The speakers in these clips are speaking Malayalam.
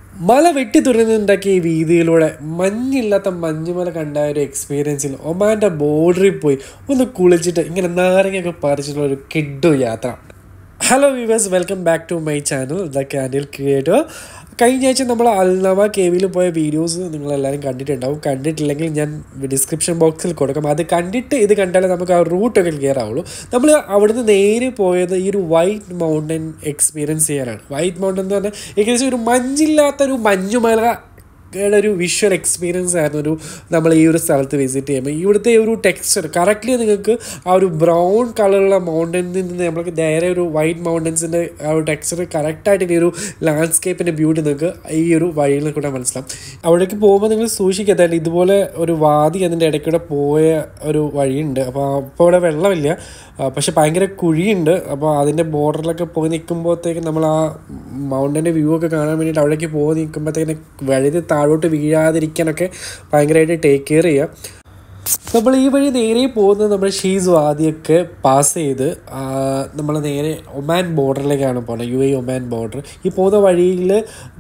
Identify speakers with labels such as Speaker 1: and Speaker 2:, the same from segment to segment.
Speaker 1: മല വെട്ടി തുറന്നുണ്ടാക്കിയ ഈ വീതിയിലൂടെ മഞ്ഞില്ലാത്ത മഞ്ഞുമല കണ്ട ഒരു എക്സ്പീരിയൻസിൽ ഒമാൻ്റെ ബോർഡറിൽ പോയി ഒന്ന് കുളിച്ചിട്ട് ഇങ്ങനെ നാരങ്ങയൊക്കെ പറിച്ചിട്ടുള്ള ഒരു കിഡു യാത്ര hello viewers welcome back to my channel the candle creator കഴിഞ്ഞ ആഴ്ച നമ്മൾ അൽനവ കേവിൽ പോയ വീഡിയോസ് നിങ്ങളെല്ലാവരും കണ്ടിട്ടുണ്ടാവും കണ്ടിട്ടില്ലെങ്കിൽ ഞാൻ ഡിസ്ക്രിപ്ഷൻ ബോക്സിൽ കൊടുക്കാം അത് കണ്ടിട്ട് ഇത് കണ്ടാലേ നമുക്ക് ആ റൂട്ടൊക്കെ ക്ലിയർ ആവുള്ളൂ നമ്മൾ അവിടുന്ന് നേരെ പോയത് ഈ ഒരു വൈറ്റ് മൗണ്ടൻ എക്സ്പീരിയൻസ് ചെയ്യാനാണ് വൈറ്റ് മൗണ്ടൻ എന്ന് പറഞ്ഞാൽ ഏകദേശം ഒരു മഞ്ഞില്ലാത്തൊരു മഞ്ഞുമല യുടെ ഒരു വിഷ്വൽ എക്സ്പീരിയൻസ് ആയിരുന്നു ഒരു നമ്മൾ ഈ ഒരു സ്ഥലത്ത് വിസിറ്റ് ചെയ്യുമ്പോൾ ഇവിടുത്തെ ഒരു ടെക്സ്ചർ കറക്റ്റ്ലി നിങ്ങൾക്ക് ആ ഒരു ബ്രൗൺ കളറുള്ള മൗണ്ടനിൽ നിന്ന് നമ്മൾക്ക് നേരെ ഒരു വൈറ്റ് മൗണ്ടൻസിൻ്റെ ആ ഒരു ടെക്സ്ചർ കറക്റ്റായിട്ട് ഈ ഒരു ലാൻഡ്സ്കേപ്പിൻ്റെ ബ്യൂട്ടി നിങ്ങൾക്ക് ഈ ഒരു വഴിയിൽ കൂടെ മനസ്സിലാവും അവിടേക്ക് പോകുമ്പോൾ നിങ്ങൾ സൂക്ഷിക്കാത്ത ഇതുപോലെ ഒരു വാതി അതിൻ്റെ ഇടയ്ക്കൂടെ പോയ ഒരു വഴിയുണ്ട് അപ്പോൾ അപ്പോൾ അവിടെ വെള്ളമില്ല ആ, പക്ഷെ ഭയങ്കര കുഴിയുണ്ട് അപ്പോൾ അതിൻ്റെ ബോർഡറിലൊക്കെ പോയി നിൽക്കുമ്പോഴത്തേക്ക് നമ്മൾ ആ മൗണ്ടൻ്റെ വ്യൂ ഒക്കെ കാണാൻ വേണ്ടിയിട്ട് അവിടേക്ക് പോയി നിൽക്കുമ്പോഴത്തേക്കിന് വഴുതി താഴോട്ട് വീഴാതിരിക്കാനൊക്കെ ഭയങ്കരമായിട്ട് ടേക്ക് കെയർ ചെയ്യാം നമ്മൾ ഈ വഴി നേരെ പോകുന്നത് നമ്മൾ ഷീസ് വാദിയൊക്കെ പാസ് ചെയ്ത് നമ്മൾ നേരെ ഒമാൻ ബോർഡറിലേക്കാണ് പോകുന്നത് യു എ ഒമാൻ ബോർഡർ ഈ പോകുന്ന വഴിയിൽ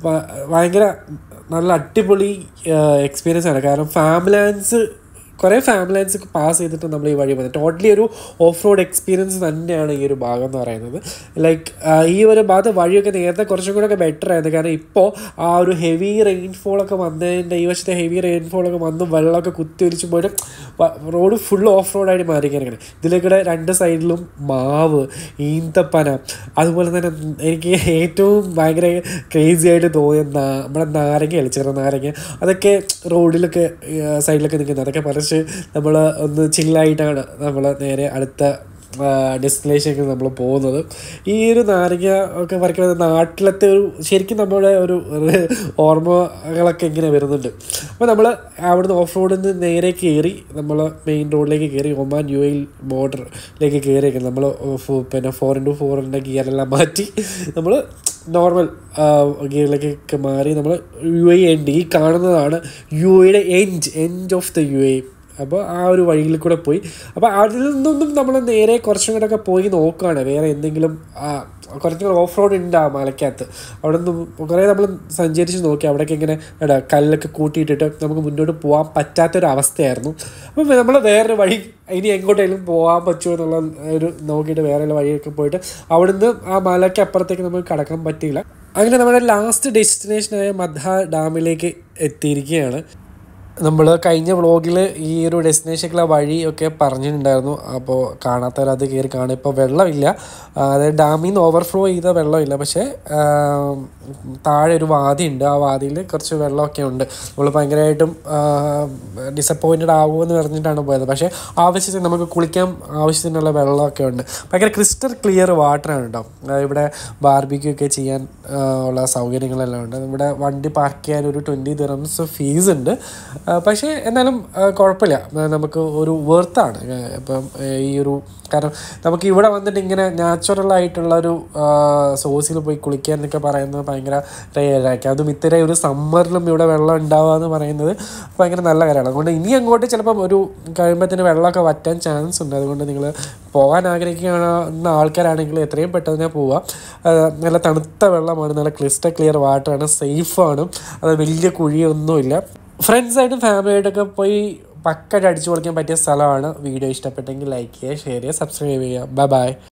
Speaker 1: ഭയങ്കര നല്ല അടിപൊളി എക്സ്പീരിയൻസ് ആണ് കാരണം ഫാമിലാൻസ് കുറേ ഫാമിലൈൻസ് പാസ് ചെയ്തിട്ട് നമ്മൾ ഈ വഴി പോകുന്നത് ടോട്ടലി ഒരു ഓഫ് റോഡ് എക്സ്പീരിയൻസ് തന്നെയാണ് ഈ ഒരു ഭാഗം എന്ന് പറയുന്നത് ലൈക്ക് ഈ ഒരു ഭാഗത്ത് വഴിയൊക്കെ നേരത്തെ കുറച്ചും കൂടെ ഒക്കെ ബെറ്റർ ആയിരുന്നു കാരണം ഇപ്പോൾ ആ ഒരു ഹെവി റെയിൻഫോൾ ഒക്കെ വന്നതിൻ്റെ ഈ വർഷത്തെ ഹെവി റെയിൻഫോൾ ഒക്കെ വന്ന് വെള്ളമൊക്കെ കുത്തി ഒലിച്ച് പോയിട്ട് റോഡ് ഫുൾ ഓഫ് റോഡായിട്ട് മാറിയിരിക്കുകയാണ് ഇതിലേക്കൂടെ രണ്ട് സൈഡിലും മാവ് ഈന്തപ്പന അതുപോലെ തന്നെ എനിക്ക് ഏറ്റവും ഭയങ്കര ക്രേസി ആയിട്ട് തോന്നിയ നാ- നമ്മുടെ നാരങ്ങയല്ലേ ചെറു നാരങ്ങ അതൊക്കെ റോഡിലൊക്കെ സൈഡിലൊക്കെ നിൽക്കുന്നത് അതൊക്കെ പറിച്ച് നമ്മൾ ഒന്ന് ചില്ലായിട്ടാണ് നമ്മൾ നേരെ അടുത്ത ഡെസ്റ്റിനേഷനിലേക്ക് നമ്മൾ പോകുന്നത് ഈ ഒരു നാരങ്ങ ഒക്കെ പറിക്കുന്നത് നാട്ടിലത്തെ ഒരു ശരിക്കും നമ്മുടെ ഒരു ഓർമ്മകളൊക്കെ ഇങ്ങനെ വരുന്നുണ്ട് അപ്പോൾ നമ്മൾ അവിടുന്ന് ഓഫ് റോഡിൽ നിന്ന് നേരെ കയറി നമ്മൾ മെയിൻ റോഡിലേക്ക് കയറി ഒമാൻ യു എയിൽ ബോർഡറിലേക്ക് കയറിയൊക്കെ നമ്മൾ പിന്നെ ഫോർ ഇൻറ്റു ഫോറിൻ്റെ ഗിയറെല്ലാം മാറ്റി നമ്മൾ നോർമൽ ഗിയറിലേക്കൊക്കെ മാറി നമ്മൾ യു എ എൻഡ് ഈ കാണുന്നതാണ് യു എയുടെ end end of the U A അപ്പോൾ ആ ഒരു വഴിയിൽ കൂടെ പോയി അപ്പോൾ അതിൽ നിന്നൊന്നും നമ്മൾ നേരെ കുറച്ചും കൂടെ ഒക്കെ പോയി നോക്കുകയാണ് വേറെ എന്തെങ്കിലും ആ, കുറച്ചും കൂടെ ഓഫ് റോഡ് ഉണ്ട് ആ മലക്കകത്ത് അവിടെ നിന്ന് കുറേ നമ്മൾ സഞ്ചരിച്ച് നോക്കി അവിടേക്ക് ഇങ്ങനെ എടാ കല്ലൊക്കെ കൂട്ടിയിട്ടിട്ട് നമുക്ക് മുന്നോട്ട് പോകാൻ പറ്റാത്തൊരു അവസ്ഥയായിരുന്നു അപ്പം നമ്മൾ വേറൊരു വഴി ഇനി എങ്ങോട്ടേലും പോകാൻ പറ്റുമോ എന്നുള്ള ഒരു നോക്കിയിട്ട് വേറെ വഴിയൊക്കെ പോയിട്ട് അവിടുന്ന് ആ മലയ്ക്ക് അപ്പുറത്തേക്ക് നമുക്ക് കടക്കാൻ പറ്റിയില്ല അങ്ങനെ നമ്മുടെ ലാസ്റ്റ് ഡെസ്റ്റിനേഷനായ മദ്ഹ ഡാമിലേക്ക് എത്തിയിരിക്കുകയാണ് നമ്മൾ കഴിഞ്ഞ വ്ളോഗിൽ ഈ ഒരു ഡെസ്റ്റിനേഷനിലെ വഴി ഒക്കെ പറഞ്ഞിട്ടുണ്ടായിരുന്നു അപ്പോൾ കാണാത്തവർ അത് കയറി കാണും ഇപ്പോൾ വെള്ളമില്ല ആ, അതായത് ഡാമിൽ നിന്ന് ഓവർഫ്ലോ ചെയ്ത വെള്ളമില്ല പക്ഷേ ആ, താഴെ ഒരു വാതിയുണ്ട് ആ വാതിയിൽ കുറച്ച് വെള്ളമൊക്കെ ഉണ്ട് നമ്മൾ ഭയങ്കരമായിട്ടും ഡിസപ്പോയിൻറ്റഡ് ആകുമെന്ന് പറഞ്ഞിട്ടാണ് പോയത് പക്ഷേ ആവശ്യത്തിന് നമുക്ക് കുളിക്കാൻ ആവശ്യത്തിനുള്ള വെള്ളമൊക്കെ ഉണ്ട് ഭയങ്കര ക്രിസ്റ്റൽ ക്ലിയർ വാട്ടറാണ് കേട്ടോ ആ, ഇവിടെ ബാർബിക്യൂ ഒക്കെ ചെയ്യാൻ ആ, ഉള്ള സൗകര്യങ്ങളെല്ലാം ഉണ്ട് ഇവിടെ വണ്ടി പാർക്ക് ചെയ്യാൻ ഒരു ട്വൻറ്റി ദിറംസ് ഫീസ് ഉണ്ട് ആ, പക്ഷേ എന്നാലും ആ, കുഴപ്പമില്ല ആ, നമുക്ക് ഒരു വെർത്താണ് ഇപ്പം ആ, ഈ ഒരു കാരണം നമുക്ക് ഇവിടെ വന്നിട്ട് ഇങ്ങനെ നാച്ചുറൽ ആയിട്ടുള്ള ഒരു സോഴ്സിൽ പോയി കുളിക്കാൻ എന്നൊക്കെ പറയുന്നത് ഭയങ്കര റെയറായിരിക്കും അതും ഇത്തരം ഒരു സമ്മറിലും ഇവിടെ വെള്ളം ഉണ്ടാവുക എന്ന് പറയുന്നത് ഭയങ്കര നല്ല കാര്യമാണ് അതുകൊണ്ട് ഇനി അങ്ങോട്ട് ചിലപ്പം ഒരു കഴിയുമ്പോഴത്തേന് വെള്ളമൊക്കെ വറ്റാൻ ചാൻസ് ഉണ്ട് അതുകൊണ്ട് നിങ്ങൾ പോകാൻ ആഗ്രഹിക്കുന്ന ആൾക്കാരാണെങ്കിൽ എത്രയും പെട്ടെന്ന് തന്നെ പോവുക ആ, നല്ല തണുത്ത വെള്ളമാണ് നല്ല ക്ലിസ്റ്റർ ക്ലിയർ വാട്ടറാണ് സേഫാണ് അത് വലിയ കുഴിയൊന്നുമില്ല ഫ്രണ്ട്സായിട്ടും ഫാമിലിയായിട്ടൊക്കെ പോയി പക്കായിട്ട് അടിച്ചു പൊളിക്കാൻ പറ്റിയ സ്ഥലമാണ് വീഡിയോ ഇഷ്ടപ്പെട്ടെങ്കിൽ ലൈക്ക് ചെയ്യുക ഷെയർ ചെയ്യുക സബ്സ്ക്രൈബ് ചെയ്യുക ബൈ ബൈ